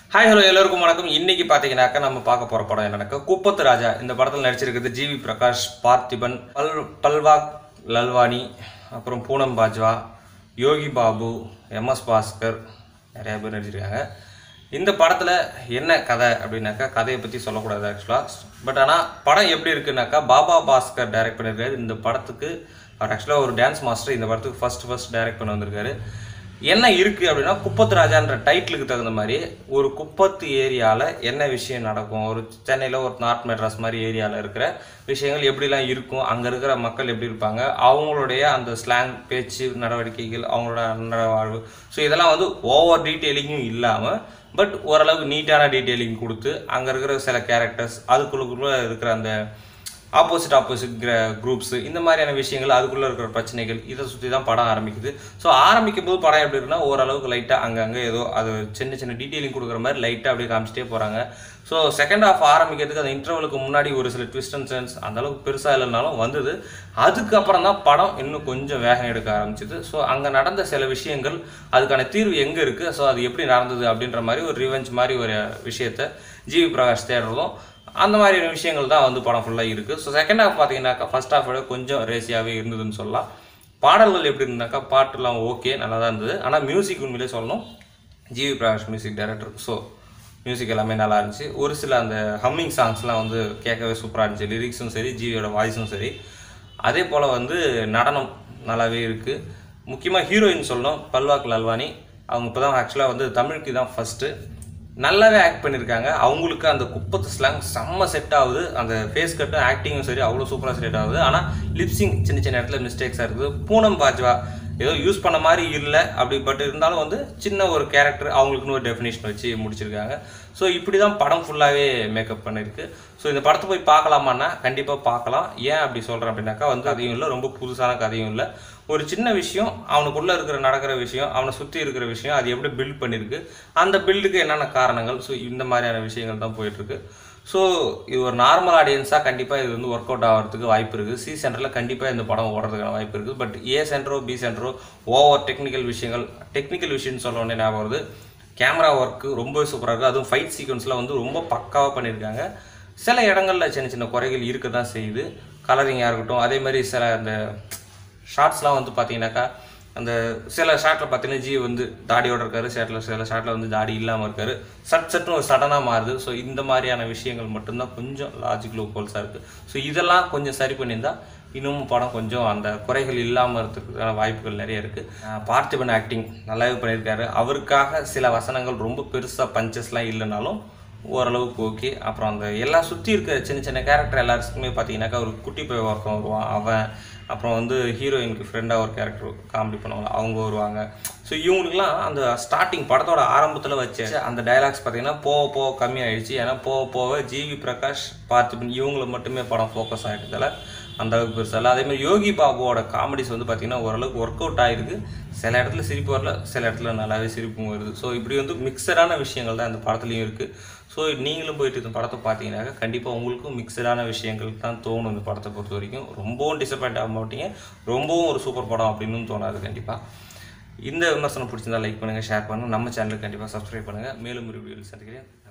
hi hello எல்லோருக்கும் வணக்கம் இன்னைக்கு பார்த்தீங்கன்னாக்கா நம்ம பார்க்க போற படம் என்னன்னாக்கா குப்பத்து ராஜா இந்த படத்தில் நடிச்சிருக்கிறது ஜிவி பிரகாஷ் பார்த்திபன் பல் பல்வாக் லல்வானி அப்புறம் பூனம் பாஜ்வா யோகி பாபு எம்எஸ் பாஸ்கர் நிறைய பேர் நடிச்சிருக்காங்க இந்த படத்தில் என்ன கதை அப்படின்னாக்கா கதையை பற்றி சொல்லக்கூடாது ஆக்சுவலாக பட் ஆனால் படம் எப்படி இருக்குன்னாக்கா பாபா பாஸ்கர் டைரக்ட் பண்ணியிருக்காரு இந்த படத்துக்கு அவர் ஆக்சுவலாக ஒரு டான்ஸ் மாஸ்டர் இந்த படத்துக்கு ஃபர்ஸ்ட் ஃபர்ஸ்ட் டைரக்ட் பண்ண வந்திருக்காரு என்ன இருக்குது அப்படின்னா குப்பத்து ராஜான்ற டைட்டிலுக்கு தகுந்த மாதிரி ஒரு குப்பத்து ஏரியாவில் என்ன விஷயம் நடக்கும் ஒரு சென்னையில் ஒரு நார்த் மெட்ராஸ் மாதிரி ஏரியாவில் இருக்கிற விஷயங்கள் எப்படிலாம் இருக்கும் அங்கே இருக்கிற மக்கள் எப்படி இருப்பாங்க அவங்களுடைய அந்த ஸ்லாங் பேச்சு நடவடிக்கைகள் அவங்களோட அன்றாட வாழ்வு ஸோ இதெல்லாம் வந்து ஓவர் டீட்டெயிலிங்கும் இல்லாமல் பட் ஓரளவுக்கு நீட்டான டீட்டெயிலிங் கொடுத்து அங்கே இருக்கிற சில கேரக்டர்ஸ் அதுக்குள்ளுக்குள்ள இருக்கிற அந்த ஆப்போசிட் ஆப்போசிட் குரூப்ஸ் இந்த மாதிரியான விஷயங்கள் அதுக்குள்ளே இருக்கிற பிரச்சனைகள் இதை சுற்றி தான் படம் ஆரம்பிக்குது ஸோ ஆரம்பிக்கும் போது படம் எப்படி இருக்குன்னா ஓரளவுக்கு லைட்டாக அங்கங்கே ஏதோ அது சின்ன சின்ன டீட்டெயிலிங் கொடுக்குற மாதிரி லைட்டாக அப்படியே காமிச்சிட்டே போகிறாங்க ஸோ செகண்ட் ஹாஃப் ஆரம்பிக்கிறதுக்கு அந்த இன்டர்வலுக்கு முன்னாடி ஒரு சில ட்விஸ்ட் அண்ட் சென்ஸ் அந்த அளவுக்கு பெருசாக இல்லைனாலும் வந்தது அதுக்கப்புறம் தான் படம் இன்னும் கொஞ்சம் வேகம் எடுக்க ஆரம்பிச்சது ஸோ அங்கே நடந்த சில விஷயங்கள் அதுக்கான தீர்வு எங்கே இருக்குது ஸோ அது எப்படி நடந்தது அப்படின்ற மாதிரி ஒரு ரிவெஞ்ச் மாதிரி ஒரு விஷயத்த ஜிவி பிரகாஷ் தேடுறதும் அந்த மாதிரியான விஷயங்கள் தான் வந்து படம் ஃபுல்லாக இருக்குது ஸோ செகண்ட் ஹாஃப் பார்த்தீங்கன்னாக்கா ஃபர்ஸ்ட் ஹாஃப் விட கொஞ்சம் ரேசியாகவே இருந்ததுன்னு சொல்லலாம் பாடல்கள் எப்படி இருந்தாக்கா பாட்டுலாம் ஓகே நல்லா தான் இருந்தது ஆனால் மியூசிக் உண்மையிலே சொல்லணும் G V Prakash music director so music எல்லாமே நல்லா இருந்துச்சு ஒரு சில அந்த ஹம்மிங் சாங்ஸ்லாம் வந்து கேட்கவே சூப்பராக இருந்துச்சு லிரிக்ஸும் சரி ஜிவியோட வாய்ஸும் சரி அதே போல் வந்து நடனம் நல்லாவே இருக்குது முக்கியமாக ஹீரோயின் சொல்லணும் பல்வாக் லல்வானி அவங்க இப்போ தான் ஆக்சுவலாக வந்து தமிழுக்கு தான் ஃபஸ்ட்டு நல்லாவே ஆக்ட் பண்ணியிருக்காங்க அவங்களுக்கு அந்த குப்பத்து ஸ்லாங் செம்ம செட் ஆகுது அந்த ஃபேஸ் கட்டும் ஆக்டிங்கும் சரி அவ்வளோ சூப்பராக செட் ஆகுது ஆனால் லிப்ஸிங் சின்ன சின்ன இடத்துல மிஸ்டேக்ஸாக இருக்குது பூனம் பாஜ்வா ஏதோ யூஸ் பண்ண மாதிரி இல்லை அப்படி பட் இருந்தாலும் வந்து சின்ன ஒரு கேரக்டர் அவங்களுக்குன்னு ஒரு டெஃபினேஷன் வச்சு முடிச்சிருக்காங்க ஸோ இப்படி தான் படம் ஃபுல்லாகவே மேக்கப் பண்ணியிருக்கு ஸோ இந்த படத்தை போய் பார்க்கலாமான்னா கண்டிப்பாக பார்க்கலாம் ஏன் அப்படி சொல்கிறேன் அப்படின்னாக்கா வந்து கதையும் இல்லை ரொம்ப புதுசான கதையும் இல்லை ஒரு சின்ன விஷயம் அவனுக்குள்ளே இருக்கிற நடக்கிற விஷயம் அவனை சுற்றி இருக்கிற விஷயம் அது எப்படி பில்ட் பண்ணியிருக்கு அந்த பில்டுக்கு என்னென்ன காரணங்கள் ஸோ இந்த மாதிரியான விஷயங்கள் தான் போயிட்டுருக்கு ஸோ இது ஒரு நார்மல் ஆடியன்ஸாக கண்டிப்பாக இது வந்து ஒர்க் அவுட் ஆகிறதுக்கு வாய்ப்பு இருக்குது சி சென்டரில் கண்டிப்பாக இந்த படம் ஓடுறதுக்கான வாய்ப்பு இருக்குது பட் ஏ சென்டரோ பி சென்டரோ ஓவர் டெக்னிக்கல் விஷயங்கள் டெக்னிக்கல் விஷயம்னு சொல்ல உடனே ஞாபகம் வருது கேமரா ஒர்க்கு ரொம்ப சூப்பராக இருக்குது அதுவும் ஃபைட் சீக்வன்ஸ்லாம் வந்து ரொம்ப பக்காவாக பண்ணியிருக்காங்க சில இடங்களில் சின்ன சின்ன குறைகள் இருக்க தான் செய்யுது கலரிங்காக இருக்கட்டும் அதே மாதிரி சில அந்த ஷார்ட்ஸ்லாம் வந்து பார்த்தீங்கன்னாக்கா அந்த சில ஷாட்டில் பார்த்தீங்கன்னா ஜி வந்து தாடியோட இருக்காரு ஷாட்டில் சில ஷாட்டில் வந்து தாடி இல்லாமல் இருக்காரு சட் சட்னு ஒரு சடனாக மாறுது ஸோ இந்த மாதிரியான விஷயங்கள் மட்டும்தான் கொஞ்சம் லாஜிக் லூப்போல்ஸாக இருக்குது ஸோ இதெல்லாம் கொஞ்சம் சரி பண்ணியிருந்தா இன்னமும் படம் கொஞ்சம் அந்த குறைகள் இல்லாமல் இருக்கிறதுக்கான வாய்ப்புகள் நிறைய இருக்குது பார்த்திபன் ஆக்டிங் நல்லாவே பண்ணியிருக்காரு அவருக்காக சில வசனங்கள் ரொம்ப பெருசாக பஞ்சஸ்லாம் இல்லைனாலும் ஓரளவுக்கு ஓகே அப்புறம் அந்த எல்லா சுற்றி இருக்க சின்ன சின்ன கேரக்டர் எல்லாருக்குமே பார்த்தீங்கன்னாக்கா ஒரு குட்டி போய் ஒருத்தன் வருவான் அவன் அப்புறம் வந்து ஹீரோயினுக்கு ஃப்ரெண்டாக ஒரு கேரக்டர் காமெடி பண்ணுவாங்க அவங்க வருவாங்க ஸோ இவங்களுக்குலாம் அந்த ஸ்டார்டிங் படத்தோட ஆரம்பத்தில் வச்ச அந்த டைலாக்ஸ் பார்த்தீங்கன்னா போக போக கம்மியாயிடுச்சு ஏன்னா போக போக ஜிவி பிரகாஷ் பார்த்திபன் இவங்களை மட்டுமே படம் ஃபோக்கஸ் ஆகிட்டதால அந்த அளவுக்கு பெருசாக இல்லை அதேமாதிரி யோகி பாபுவோட காமெடிஸ் வந்து பார்த்திங்கன்னா ஓரளவுக்கு ஒர்க் அவுட் ஆகிருக்கு சில இடத்துல சிரிப்பு வரல சில இடத்துல நல்லாவே சிரிப்பும் வருது ஸோ இப்படி வந்து மிக்சடான விஷயங்கள் தான் இந்த படத்துலையும் இருக்குது ஸோ நீங்களும் போயிட்டு இந்த படத்தை பார்த்தீங்கன்னாக்கா கண்டிப்பாக உங்களுக்கும் மிக்சடான விஷயங்கள் தான் தோணும் இந்த படத்தை பொறுத்த வரைக்கும் ரொம்பவும் டிசப்பாயிண்ட் ஆக மாட்டீங்க ரொம்பவும் ஒரு சூப்பர் படம் அப்படின்னு தோணாது கண்டிப்பாக இந்த விமர்சனம் பிடிச்சிருந்தா லைக் பண்ணுங்கள் ஷேர் பண்ணுங்கள் நம்ம சேனலுக்கு கண்டிப்பாக சப்ஸ்கிரைப் பண்ணுங்கள் மேலும் ஒரு வீடியோவில் சந்திக்கிறேன்